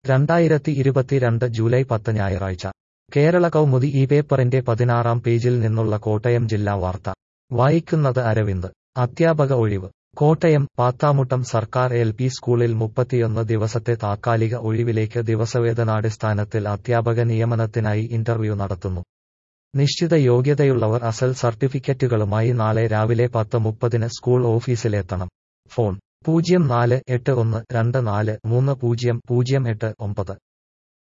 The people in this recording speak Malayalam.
രണ്ടായിരത്തി ഇരുപത്തിരണ്ട് ജൂലൈ പത്ത് ഞായറാഴ്ച കേരള കൗമുദി ഈ പേപ്പറിന്റെ പതിനാറാം പേജിൽ നിന്നുള്ള കോട്ടയം ജില്ലാ വാർത്ത വായിക്കുന്നത് അരവിന്ദ് അധ്യാപക ഒഴിവ് കോട്ടയം പാത്താമുട്ടം സർക്കാർ എൽ പി സ്കൂളിൽ മുപ്പത്തിയൊന്ന് ദിവസത്തെ താത്കാലിക ഒഴിവിലേക്ക് ദിവസവേതനാടിസ്ഥാനത്തിൽ അധ്യാപക നിയമനത്തിനായി ഇന്റർവ്യൂ നടത്തുന്നു നിശ്ചിത യോഗ്യതയുള്ളവർ അസൽ സർട്ടിഫിക്കറ്റുകളുമായി നാളെ രാവിലെ പത്ത് മുപ്പതിന് സ്കൂൾ ഓഫീസിലെത്തണം ഫോൺ പൂജ്യം നാല് എട്ട് ഒന്ന് രണ്ട് നാല് മൂന്ന് പൂജ്യം പൂജ്യം എട്ട് ഒമ്പത്